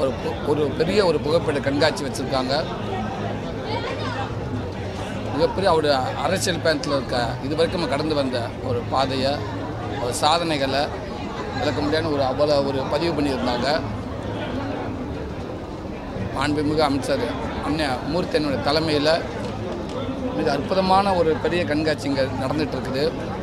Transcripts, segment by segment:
ஒரு பு- ஒரு பெரிய ஒரு புகைப்பட கண்காட்சி வச்சுருக்காங்க மிகப்பெரிய அவருடைய அரசியல் பயணத்தில் இருக்க இது வரைக்கும் நம்ம கடந்து வந்த ஒரு பாதையை ஒரு சாதனைகளை விளக்க முடியாத ஒரு அவ்வளோ ஒரு பதிவு பண்ணியிருந்தாங்க மாண்புமிகு அமைச்சர் அண்ணன் மூர்த்தியனுடைய தலைமையில் மிக அற்புதமான ஒரு பெரிய கண்காட்சி இங்கே நடந்துட்டு இருக்குது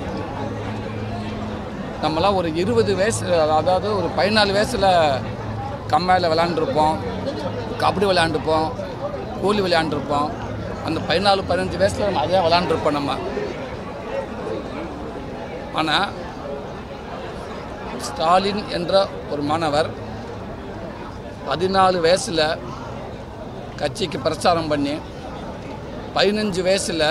நம்மலாம் ஒரு இருபது வயசு அதாவது ஒரு பதினாலு வயசில் கம்மாயில் விளாண்டுருப்போம் கபடி விளையாண்டுருப்போம் கோலி விளையாண்டுருப்போம் அந்த பதினாலு பதினஞ்சு வயசில் நம்ம அதே விளாண்டுருப்போம் நம்ம ஆனால் ஸ்டாலின் என்ற ஒரு மாணவர் பதினாலு வயசில் கட்சிக்கு பிரச்சாரம் பண்ணி பதினஞ்சு வயசில்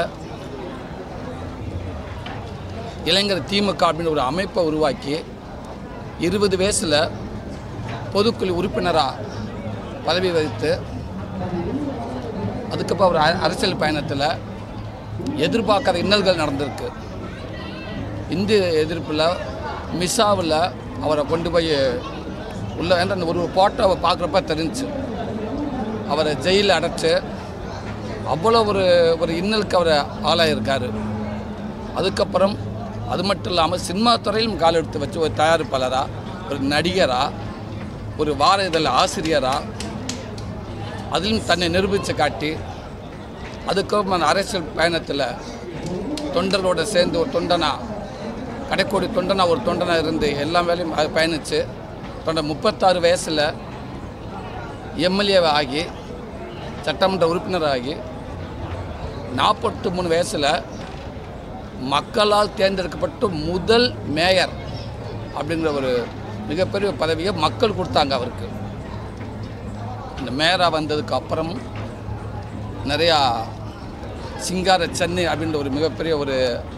இளைஞர் திமுக அப்படின்னு ஒரு அமைப்பை உருவாக்கி இருபது வயசில் பொதுக்குழு உறுப்பினராக பதவி வகித்து அதுக்கப்புறம் அவர் அ- அரசியல் பயணத்தில் எதிர்பார்க்காத இன்னல்கள் நடந்திருக்கு இந்திய எதிர்ப்பில் மிஸ்ஸாவில் அவரை கொண்டு போய் உள்ள என்ற அந்த ஒரு போட்டோவை பார்க்குறப்ப தெரிஞ்சுச்சு அவரை ஜெயிலில் அடைச்சு அவ்வளோ ஒரு ஒரு இன்னலுக்கு அவர் ஆளாயிருக்காரு அதுக்கப்புறம் அது மட்டும் இல்லாமல் சினிமா துறையிலும் கால் எடுத்து வச்சு ஒரு தயாரிப்பாளராக ஒரு நடிகராக ஒரு வார இதழ் ஆசிரியராக அதிலும் தன்னை நிரூபித்து காட்டி அதுக்கப்புறம் அந்த அரசியல் பயணத்தில் தொண்டர்களோட சேர்ந்து ஒரு தொண்டனா கடைக்கோடி தொண்டனா ஒரு தொண்டனா இருந்து எல்லா வேலையும் அது பயணித்து தொண்ட முப்பத்தாறு வயசில் எம்எல்ஏ ஆகி சட்டமன்ற உறுப்பினராகி நாற்பத்தி மூணு வயசில் மக்களால் தேர்ந்தெடுக்கப்பட்ட முதல் மேயர் அப்படிங்கிற ஒரு மிகப்பெரிய பதவியை மக்கள் கொடுத்தாங்க அவருக்கு இந்த மேயராக வந்ததுக்கு அப்புறம் நிறையா சிங்கார சென்னை அப்படின்ற ஒரு மிகப்பெரிய ஒரு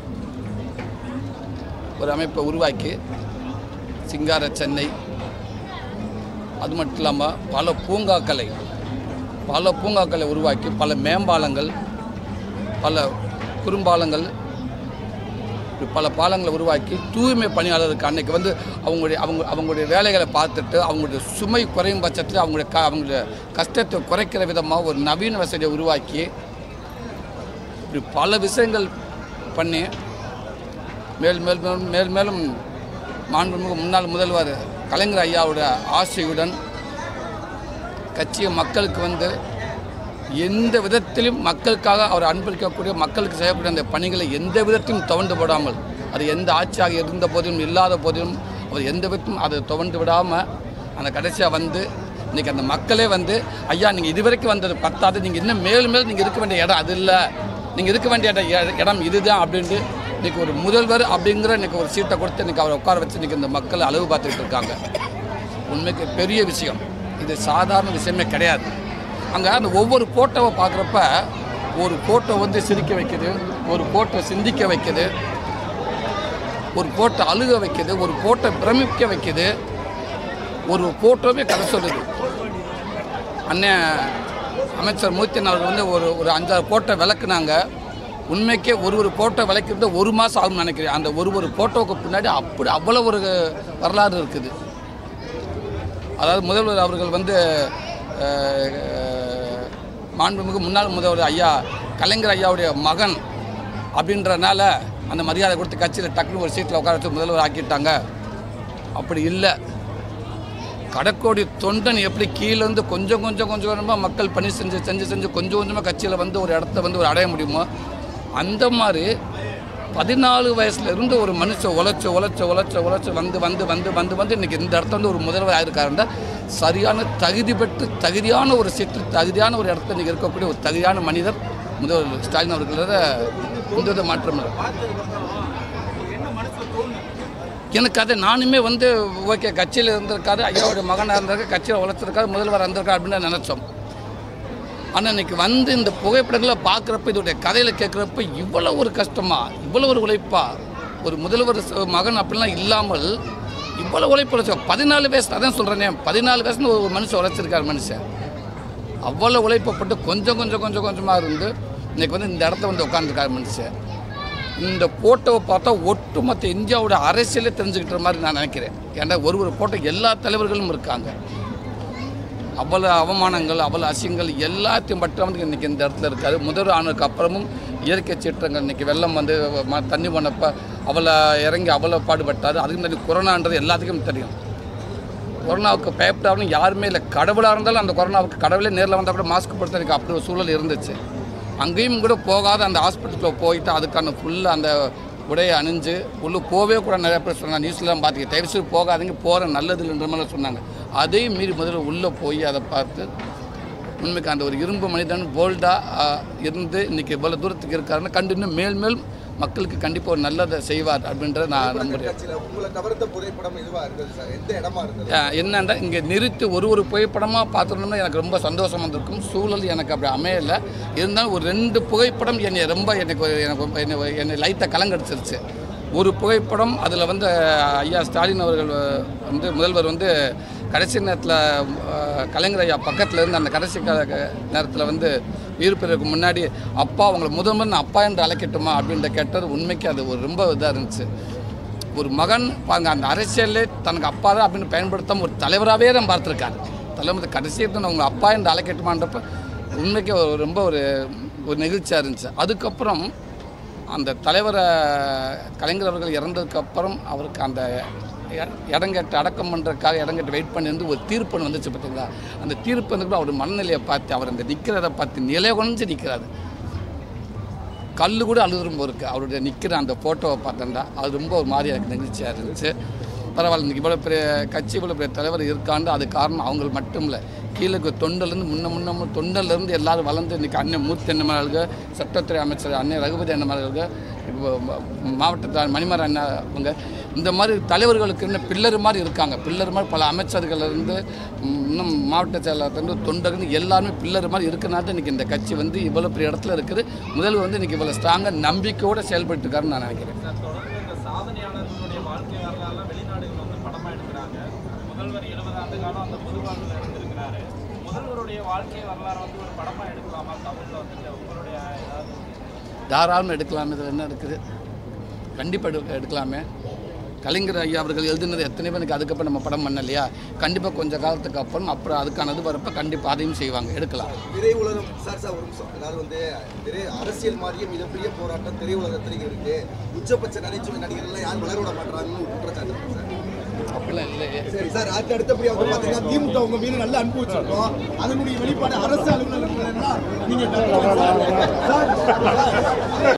ஒரு அமைப்பை உருவாக்கி சிங்கார சென்னை அது மட்டும் இல்லாமல் பல பூங்காக்களை பல பூங்காக்களை உருவாக்கி பல மேம்பாலங்கள் பல குறும்பாலங்கள் இப்படி பல பாலங்களை உருவாக்கி தூய்மை பணியாளருக்கு அன்னைக்கு வந்து அவங்களுடைய அவங்க அவங்களுடைய வேலைகளை பார்த்துட்டு அவங்களுடைய சுமை குறையும் பட்சத்தில் அவங்களுடைய க அவங்களுடைய கஷ்டத்தை குறைக்கிற விதமாக ஒரு நவீன வசதியை உருவாக்கி இப்படி பல விஷயங்கள் பண்ணி மேல் மேல் மேலும் மேல் மேலும் மாண்புமிகு முன்னாள் முதல்வர் கலைஞர் ஐயாவுடைய ஆசையுடன் கட்சியை மக்களுக்கு வந்து எந்த விதத்திலும் மக்களுக்காக அவர் அன்பளிக்கக்கூடிய மக்களுக்கு செய்யக்கூடிய அந்த பணிகளை எந்த விதத்திலும் துவண்டு போடாமல் அது எந்த ஆட்சியாக இருந்த போதிலும் இல்லாத போதிலும் அவர் எந்த விதத்திலும் அதை துவண்டு விடாமல் அந்த கடைசியாக வந்து இன்றைக்கி அந்த மக்களே வந்து ஐயா நீங்கள் இதுவரைக்கும் வந்தது பத்தாது நீங்கள் இன்னும் மேலும் மேலும் நீங்கள் இருக்க வேண்டிய இடம் அது இல்லை நீங்கள் இருக்க வேண்டிய இடம் இ- இடம் இதுதான் அப்படின்ட்டு இன்றைக்கி ஒரு முதல்வர் அப்படிங்கிற இன்றைக்கி ஒரு சீட்டை கொடுத்து இன்றைக்கி அவரை உட்கார வச்சு இன்றைக்கி இந்த மக்கள் அளவு பார்த்துக்கிட்டு இருக்காங்க உண்மைக்கு பெரிய விஷயம் இது சாதாரண விஷயமே கிடையாது அங்கே அந்த ஒவ்வொரு ஃபோட்டோவை பார்க்குறப்ப ஒரு ஃபோட்டோ வந்து சிரிக்க வைக்குது ஒரு ஃபோட்டோ சிந்திக்க வைக்குது ஒரு ஃபோட்டோ அழுக வைக்குது ஒரு ஃபோட்டோ பிரமிக்க வைக்குது ஒரு ஃபோட்டோவே கதை சொல்லுது அண்ணன் அமைச்சர் மூர்த்தியன் அவர்கள் வந்து ஒரு ஒரு அஞ்சாறு ஃபோட்டோ விளக்குனாங்க உண்மைக்கே ஒரு ஒரு ஃபோட்டோ விளக்கிறது ஒரு மாதம் ஆகும்னு நினைக்கிறேன் அந்த ஒரு ஒரு ஃபோட்டோவுக்கு பின்னாடி அப்படி அவ்வளோ ஒரு வரலாறு இருக்குது அதாவது முதல்வர் அவர்கள் வந்து அஹ், மாண்புமிகு முன்னாள் முதல்வர் ஐயா கலைஞர் ஐயாவுடைய மகன் அப்படின்றனால அந்த மரியாதை கொடுத்து கட்சியில் டக்குனு ஒரு சீட்டில் உட்கார வச்சு முதல்வர் ஆக்கிட்டாங்க அப்படி இல்லை கடக்கோடி தொண்டன் எப்படி கீழேருந்து கொஞ்சம் கொஞ்சம் கொஞ்சம் கொஞ்சமாக மக்கள் பணி செஞ்சு செஞ்சு செஞ்சு கொஞ்சம் கொஞ்சமாக கட்சியில் வந்து ஒரு இடத்த வந்து ஒரு அடைய முடியுமோ அந்த மாதிரி பதினாலு வயசுல இருந்து ஒரு மனுஷன் உழைச்சு உழைச்சு உழைச்சு உழைச்சு வந்து வந்து வந்து வந்து வந்து இன்னைக்கு இந்த இடத்துல வந்து ஒரு முதல்வர் ஆயிருக்காருன்னா சரியான தகுதி பெற்று தகுதியான ஒரு சீட்டு தகுதியான ஒரு இடத்துல இன்னைக்கு இருக்கக்கூடிய ஒரு தகுதியான மனிதர் முதல்வர் ஸ்டாலின் அவர்களோட எந்த வித மாற்றம் இல்லை எனக்கு அதை நானுமே வந்து ஓகே கட்சியில் இருந்திருக்காரு ஐயாவுடைய மகனாக இருந்திருக்காரு கட்சியில் உழைச்சிருக்காரு முதல்வர் இருந்திருக்காரு அப்படின்னு நினச்சோம் ஆனால் இன்னைக்கு வந்து இந்த புகைப்படங்களை பார்க்குறப்ப இதோடைய கதையில் கேட்குறப்ப இவ்வளோ ஒரு கஷ்டமா இவ்வளோ ஒரு உழைப்பா ஒரு முதல்வர் ச- மகன் அப்படிலாம் இல்லாமல் இவ்வளோ உழைப்பு உழைச்சோம் பதினாலு வயசு அதான் சொல்கிறேனே பதினாலு வயசுல ஒரு மனுஷன் உழைச்சிருக்காரு மனுஷன் அவ்வளோ உழைப்பப்பட்டு கொஞ்சம் கொஞ்சம் கொஞ்சம் கொஞ்சமாக இருந்து இன்னைக்கு வந்து இந்த இடத்த வந்து உட்காந்துருக்காரு மனுஷன் இந்த ஃபோட்டோவை பார்த்தா ஒட்டுமொத்த இந்தியாவோட அரசியலே தெரிஞ்சுக்கிட்ட மாதிரி நான் நினைக்கிறேன் ஏன்னா ஒரு ஒரு ஃபோட்டோ எல்லா தலைவர்களும் இருக்காங்க அவ்வளோ அவமானங்கள் அவ்வளோ அசிங்கங்கள் எல்லாத்தையும் மட்டும் வந்து இன்றைக்கி இந்த இடத்துல இருக்காது முதல் ஆண்டுக்கு அப்புறமும் இயற்கை சீற்றங்கள் இன்றைக்கி வெள்ளம் வந்து ம- தண்ணி போனப்போ அவ்வளோ இறங்கி அவ்வளோ பாடுபட்டார் அதுக்கு தண்ணி கொரோனான்றது எல்லாத்துக்கும் தெரியும் கொரோனாவுக்கு பயப்படாமல் யாருமே இல்லை கடவுளாக இருந்தாலும் அந்த கொரோனாவுக்கு கடவுளே நேரில் வந்தால் கூட மாஸ்க் போட்டு எனக்கு அப்படி ஒரு சூழல் இருந்துச்சு அங்கேயும் கூட போகாத அந்த ஹாஸ்பிட்டலுக்கு போயிட்டு அதுக்கான ஃபுல்லாக அந்த உடையை அணிஞ்சு உள்ளே போவே கூட நிறைய பேர் சொன்னாங்க நியூஸ்லாம் பார்த்துக்க தயவு செய்து போகாதீங்க போகிற நல்லது இல்லைன்ற மாதிரி சொன்னாங்க அதையும் மீறி முதல்ல உள்ளே போய் அதை பார்த்து உண்மைக்கு அந்த ஒரு இரும்பு மனிதன் போல்டாக இருந்து இன்றைக்கி இவ்வளோ தூரத்துக்கு இருக்காருன்னு கண்டு இன்னும் மேல் மேல் மக்களுக்கு கண்டிப்பாக ஒரு நல்லதை செய்வார் அப்படின்றத நான் நம்புகிறேன் கட்சியில உங்களை கவர்ந்த புகைப்படம் எதுவா இருந்தது சார் எந்த இடமா இருந்தது அஹ் என்னன்னா இங்கே நிறுத்தி ஒரு ஒரு புகைப்படமாக பார்த்துருந்தோம்னா எனக்கு ரொம்ப சந்தோஷமாக இருந்திருக்கும் சூழல் எனக்கு அப்படி அமையலை இருந்தாலும் ஒரு ரெண்டு புகைப்படம் என்னை ரொம்ப எனக்கு ஒரு- எனக்கு ரொம்ப- என்னை என்னை லைட்டாக கலங்கடிச்சிருச்சு ஒரு புகைப்படம் அதில் வந்து அஹ், ஐயா ஸ்டாலின் அவர்கள் அஹ், வந்து முதல்வர் வந்து கடைசி நேரத்தில் கலைஞர் ஐயா பக்கத்தில் இருந்து அந்த கடைசி நேரத்தில் வந்து உயிர்ப்பிற்கு முன்னாடி அப்பா அவங்களை முதல்வர் நான் அப்பா என்று அழைக்கட்டுமா அப்படின்ற கேட்டது உண்மைக்கு அது ஒரு ரொம்ப இதாக இருந்துச்சு ஒரு மகன் பாருங்க அந்த அரசியலே தனக்கு அப்பா தான் அப்படின்னு பயன்படுத்தாம ஒரு தலைவராகவே தான் பார்த்துருக்காரு தலைமை கடைசி நான் உங்களை அப்பா என்று அழைக்கட்டுமான்றப்ப உண்மைக்கு ஒரு ரொம்ப ஒரு ஒரு நெகிழ்ச்சியாக இருந்துச்சு அதுக்கப்புறம் அந்த தலைவரை கலைஞர் அவர்கள் இறந்ததுக்கப்புறம் அவருக்கு அந்த இட- இடங்கட்டு அடக்கம் பண்ணுறதுக்காக இடங்கட்டு வெயிட் பண்ணி வந்து ஒரு தீர்ப்பு ஒண்ணு வந்துச்சு பார்த்தீங்களா அந்த தீர்ப்பு வந்து அவர் மனநிலையை பார்த்து அவர் அந்த நிற்கிறத பார்த்து நிலை குறைஞ்சு நிற்கிறாரு கல் கூட அழுதுரும் இருக்குது அவருடைய நிற்கிற அந்த ஃபோட்டோவை பார்த்தேன்டா அது ரொம்ப ஒரு மாதிரி எனக்கு நெகிழ்ச்சியாக இருந்துச்சு பரவாயில்ல இன்றைக்கி இவ்வளோ பெரிய கட்சி இவ்வளோ பெரிய தலைவர் இருக்காண்டு அது காரணம் அவங்க மட்டும் இல்லை கீழே தொண்டலேருந்து முன்ன முன்ன தொண்டலேருந்து எல்லாரும் வளர்ந்து இன்றைக்கி அண்ணன் மூர்த்தி அண்ணமார்கள் சட்டத்துறை அமைச்சர் அண்ணன் ரகுபதி அண்ணமார்கள் இப்போ ம- மாவட்ட மணிமர அண்ணா அவங்க இந்த மாதிரி தலைவர்களுக்கு இன்னும் பில்லர் மாதிரி இருக்காங்க பில்லர் மாதிரி பல அமைச்சர்கள் இருந்து ம், இன்னும் மாவட்ட செயலாளர்லேருந்து தொண்டர்கள் எல்லாருமே பில்லர் மாதிரி இருக்கனால தான் இன்றைக்கி இந்த கட்சி வந்து இவ்வளோ பெரிய இடத்துல இருக்குது முதல்வர் வந்து இன்றைக்கி இவ்வளோ ஸ்ட்ராங்காக நம்பிக்கையோடு செயல்பட்டு இருக்காருன்னு நான் நினைக்கிறேன் சார் தொடர்ந்து இந்த சாதனையாளர்களுடைய வாழ்க்கை வரலாறுலாம் வெளிநாடுகள் வந்து படமா எடுக்கிறாங்க முதல்வர் எழுபது ஆண்டு காலம் அந்த பொது வாழ்வில் இருந்திருக்கிறாரு முதல்வருடைய வாழ்க்கை வரலாறு வந்து ஒரு படமா எடுக்கலாமா தமிழ்ல வந்துட்டு உங்களுடைய ஏதாவது தாராளமாக எடுக்கலாமே இதில் என்ன இருக்குது கண்டிப்பாக எடுக்க எடுக்கலாமே கலைஞர் ஐயா அவர்கள் எழுதினது எத்தனை பேருக்கு அதுக்கப்புறம் நம்ம படம் பண்ணலையா கண்டிப்பாக கொஞ்சம் காலத்துக்கு அப்புறம் அப்புறம் அதுக்கானது வரப்போ கண்டிப்பாக அதையும் செய்வாங்க எடுக்கலாம் திரையுலகம் சார் சார் ஒரு நிமிஷம் அதாவது வந்து திரை அரசியல் மாதிரியே மிகப்பெரிய போராட்டம் திரையுலகத்திலையும் இருக்கு உச்சபட்ச நகைச்சுவை நடிகர்கள் யாரும் வளர விட மாட்டாங்கன்னு ஒரு குற்றச்சாட்டு இருக்கு சார் அப்படிலாம் இல்லையே சரி சார் அதுக்கு அடுத்தபடியாக வந்து பார்த்தீங்கன்னா திமுக உங்க மீது நல்ல அன்பு வச்சிருக்கோம் அதனுடைய வெளிப்பாடு அரசு அலுவலகங்கள் எல்லாம் நீங்க சார்